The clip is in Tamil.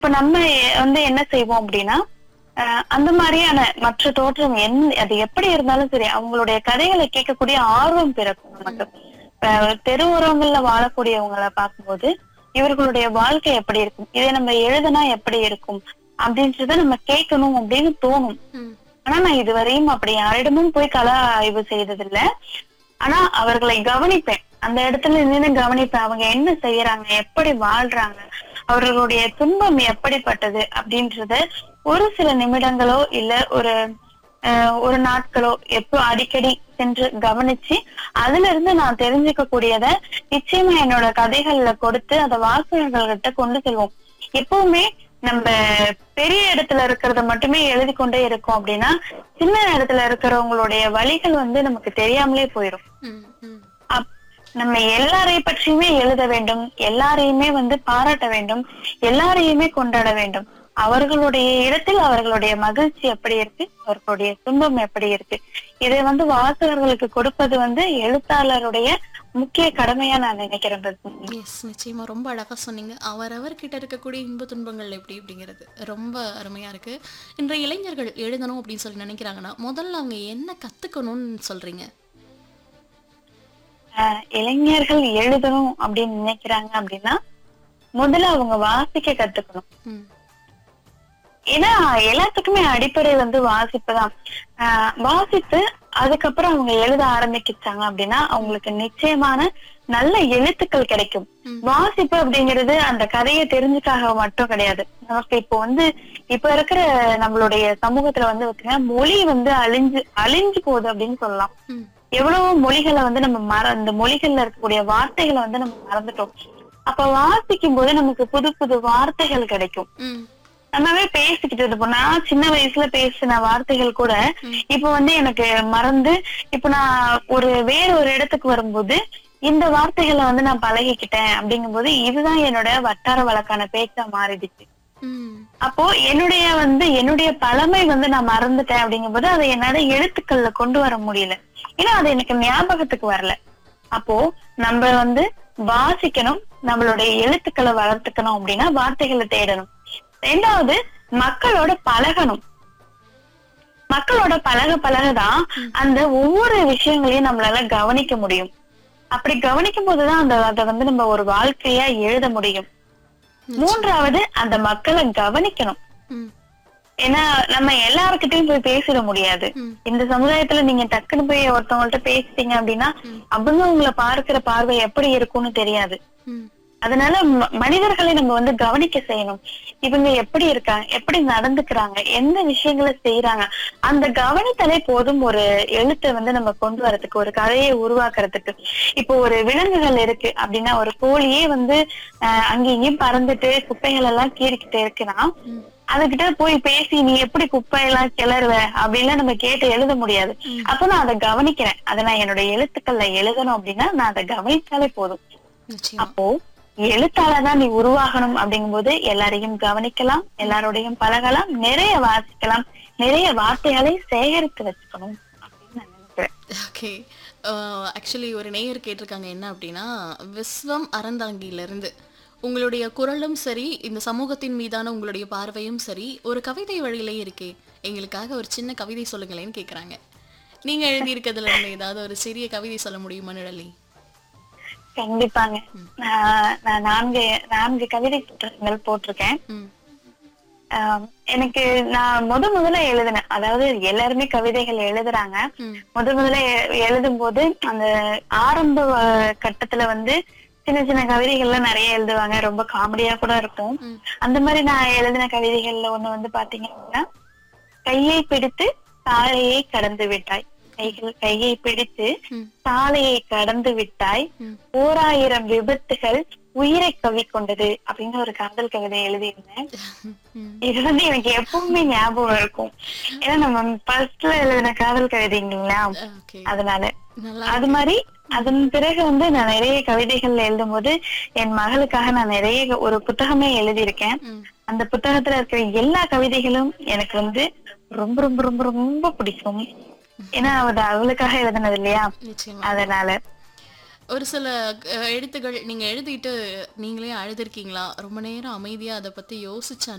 இப்ப நம்ம வந்து என்ன செய்வோம் அப்படின்னா அஹ், அந்த மாதிரியான மற்ற தோற்றம் என் அது எப்படி இருந்தாலும் சரி அவங்களுடைய கதைகளை கேட்கக்கூடிய ஆர்வம் பிறக்கும் நமக்கு அஹ், தெருவோரங்கள்ல வாழக்கூடியவங்களை பார்க்கும்போது இவர்களுடைய வாழ்க்கை எப்படி இருக்கும் இதை நம்ம எழுதுனா எப்படி இருக்கும் அப்படின்றத நம்ம கேட்கணும் அப்படின்னு தோணும் ம். ஆனா நான் இதுவரையும் அப்படி யாரிடமும் போய் கலா ஆய்வு செய்ததில்ல ஆனா அவர்களை கவனிப்பேன் அந்த இடத்துல நின்று கவனிப்பேன் அவங்க என்ன செய்யறாங்க எப்படி வாழ்றாங்க அவர்களுடைய துன்பம் எப்படிப்பட்டது அப்படின்றத ஒரு சில நிமிடங்களோ இல்ல ஒரு அஹ், ஒரு நாட்களோ எப்போ அடிக்கடி சென்று கவனிச்சு அதுல இருந்து நான் தெரிஞ்சுக்க கூடியத நிச்சயமா என்னோட கதைகள்ல கொடுத்து அதை வாசகர்கள்கிட்ட கொண்டு செல்வோம் எப்பவுமே நம்ம பெரிய இடத்துல இருக்கிறத மட்டுமே எழுதி கொண்டே இருக்கோம் அப்படின்னா சின்ன இடத்துல இருக்கிறவங்களுடைய வழிகள் வந்து நமக்கு தெரியாமலே போயிடும் ம், ம். அப்- நம்ம எல்லாரை பற்றியுமே எழுத வேண்டும் எல்லாரையுமே வந்து பாராட்ட வேண்டும் எல்லாரையுமே கொண்டாட வேண்டும் அவர்களுடைய இடத்தில் அவர்களுடைய மகிழ்ச்சி எப்படி இருக்கு அவர்களுடைய துன்பம் எப்படி இருக்கு இதை வந்து வாசகர்களுக்கு கொடுப்பது வந்து எழுத்தாளருடைய முக்கிய கடமையா நான் நினைக்கிறேன் பத்மினி. எஸ் நிச்சயமா ரொம்ப அழகா சொன்னீங்க அவரவர் கிட்ட இருக்கக்கூடிய இன்ப துன்பங்கள் எப்படி அப்படிங்கிறது ரொம்ப அருமையா இருக்கு இன்றைய இளைஞர்கள் எழுதணும் அப்படின்னு சொல்லி நினைக்கிறாங்கன்னா முதல்ல அவங்க என்ன கத்துக்கணும்னு சொல்றீங்க ஆஹ் இளைஞர்கள் எழுதணும் அப்படின்னு நினைக்கிறாங்க அப்படின்னா முதல்ல அவங்க வாசிக்க கத்துக்கணும் ம், ஏன்னா எல்லாத்துக்குமே அடிப்படை வந்து வாசிப்பு தான் ஆஹ் வாசித்து அதுக்கப்புறம் அவங்க எழுத ஆரம்பிச்சாங்க அப்படின்னா அவங்களுக்கு நிச்சயமான நல்ல எழுத்துக்கள் கிடைக்கும் ம். வாசிப்பு அப்படிங்கிறது அந்த கதையை தெரிஞ்சுக்காக மட்டும் கிடையாது நமக்கு இப்போ வந்து இப்ப இருக்கிற நம்மளுடைய சமூகத்துல வந்து பாத்தீங்கன்னா மொழி வந்து அழிஞ்சு அழிஞ்சு போகுது அப்படின்னு சொல்லலாம் ம், எவ்வளவோ மொழிகளை வந்து நம்ம மற அந்த மொழிகள்ல இருக்கக்கூடிய வார்த்தைகளை வந்து நம்ம மறந்துட்டோம் அப்ப வாசிக்கும் போது நமக்கு புது புது வார்த்தைகள் கிடைக்கும் ம், நம்மவே பேசிக்கிட்டு இருப்போம் நான் சின்ன வயசுல பேசின வார்த்தைகள் கூட ம். இப்ப வந்து எனக்கு மறந்து இப்ப நான் ஒரு வேற ஒரு இடத்துக்கு வரும்போது இந்த வார்த்தைகளை வந்து நான் பழகிக்கிட்டேன் அப்படிங்கும்போது இதுதான் என்னோட வட்டார வழக்கான பேச்சா மாறிடுச்சு ம், அப்போ என்னுடைய வந்து என்னுடைய பழமை வந்து நான் மறந்துட்டேன் அப்படிங்கும்போது அதை என்னால எழுத்துக்கள்ல கொண்டு வர முடியல ஏன்னா அது எனக்கு ஞாபகத்துக்கு வரல அப்போ நம்ம வந்து வாசிக்கணும் நம்மளுடைய எழுத்துக்களை வளர்த்துக்கணும் அப்படின்னா வார்த்தைகளை தேடணும் ரெண்டாவது மக்களோட பழகணும் மக்களோட பழக பழகதான் அந்த ஒவ்வொரு விஷயங்களையும் நம்மளால கவனிக்க முடியும் அப்படி கவனிக்கும் போதுதான் அந்த அதை வந்து நம்ம ஒரு வாழ்க்கையா எழுத முடியும் மூன்றாவது அந்த மக்களை கவனிக்கணும் ம், ஏன்னா நம்ம எல்லாருக்கிட்டையும் போய் பேசிட முடியாது ம். இந்த சமுதாயத்துல நீங்க டக்குன்னு போய் ஒருத்தவங்கள்ட்ட பேசிட்டீங்க அப்படின்னா அவங்க உங்களை பார்க்கிற பார்வை எப்படி இருக்கும்னு தெரியாது ம், அதனால ம- மனிதர்களை நம்ம வந்து கவனிக்க செய்யணும் இவங்க எப்படி இருக்காங்க எப்படி நடந்துக்கிறாங்க எந்த விஷயங்களை செய்யறாங்க அந்த கவனித்தலே போதும் ஒரு எழுத்தை வந்து நம்ம கொண்டு வரதுக்கு ஒரு கதையை உருவாக்குறதுக்கு இப்போ ஒரு விலங்குகள் இருக்கு அப்படின்னா ஒரு கோழியே வந்து அஹ், அங்கேயும் இங்கேயும் பறந்துட்டு குப்பைகள் எல்லாம் கீறிக்கிட்டு இருக்குன்னா ம். அதுகிட்ட போய் பேசி நீ எப்படி குப்பையெல்லாம் கிளறுவ அப்படின்லாம் நம்ம கேட்டு எழுத முடியாது ம். அப்ப நான் அதை கவனிக்கிறேன் அதை நான் என்னோட எழுத்துக்கள்ல எழுதணும் அப்படின்னா நான் அதை கவனித்தாலே போதும் நிச்சயமா அப்போ எழுத்தாளர் தான் நீ உருவாகணும் அப்படிங்கும்போது எல்லாரையும் கவனிக்கலாம் எல்லாரோடையும் பழகலாம் நிறைய வாசிக்கலாம் நிறைய வார்த்தைகளை சேகரித்து வச்சுக்கணும் அப்படின்னு நான் நினைக்கிறேன் ஓகே ஆக்சுவலி ஒரு நேயர் கேட்டிருக்காங்க என்ன அப்படின்னா விஸ்வம் அறந்தாங்கியிலிருந்து உங்களுடைய குரலும் சரி இந்த சமூகத்தின் மீதான உங்களுடைய பார்வையும் சரி ஒரு கவிதை வழியிலே இருக்கே எங்களுக்காக ஒரு சின்ன கவிதை சொல்லுங்களேன்னு கேட்குறாங்க நீங்க எழுதியிருக்கிறதுல இருந்து ஏதாவது ஒரு சிறிய கவிதை சொல்ல முடியுமா நிழலி கண்டிப்பாங்க நான் நான் நான்கு நான்கு கவிதை புத்தகங்கள் போட்டிருக்கேன் ம் ஆஹ் எனக்கு நான் முத முதல்ல எழுதினேன் அதாவது எல்லாருமே கவிதைகள் எழுதுறாங்க ம் முத முதல்ல எ- எழுதும் போது அந்த ஆரம்ப அஹ், கட்டத்துல வந்து சின்ன சின்ன கவிதைகள்லாம் நிறைய எழுதுவாங்க ரொம்ப காமெடியா கூட இருக்கும் ம். அந்த மாதிரி நான் எழுதின கவிதைகள்ல ஒண்ணு வந்து பாத்தீங்க அப்படின்னா கையை பிடித்து சாலையை கடந்து விட்டாய் கைகள் கையை பிடித்து ம். சாலையை கடந்து விட்டாய் ம். ஓராயிரம் விபத்துகள் உயிரை கவி கொண்டது அப்படின்னு ஒரு காதல் கவிதை எழுதியிருந்தேன் ம் இது வந்து எனக்கு எப்பவுமே ஞாபகம் இருக்கும் ஏன்னா நம்ம ஃபர்ஸ்ட்ல எழுதின காதல் கவிதைங்களா ஓகே அதனால நல்லா அது மாதிரி அதன் பிறகு வந்து நான் நிறைய கவிதைகள் எழுதும்போது என் மகளுக்காக நான் நிறைய ஒரு புத்தகமே எழுதியிருக்கேன் ம் அந்த புத்தகத்துல இருக்கிற எல்லா கவிதைகளும் எனக்கு வந்து ரொம்ப ரொம்ப ரொம்ப ரொம்ப பிடிக்கும் ஏன்னா அது அவளுக்காக எழுதுனது இல்லையா நிச்சயமா அதனால ஒரு சில அஹ், எழுத்துகள் நீங்க எழுதிட்டு நீங்களே அழுதுருக்கீங்களா ரொம்ப நேரம் அமைதியா அதை பத்தி யோசிச்சு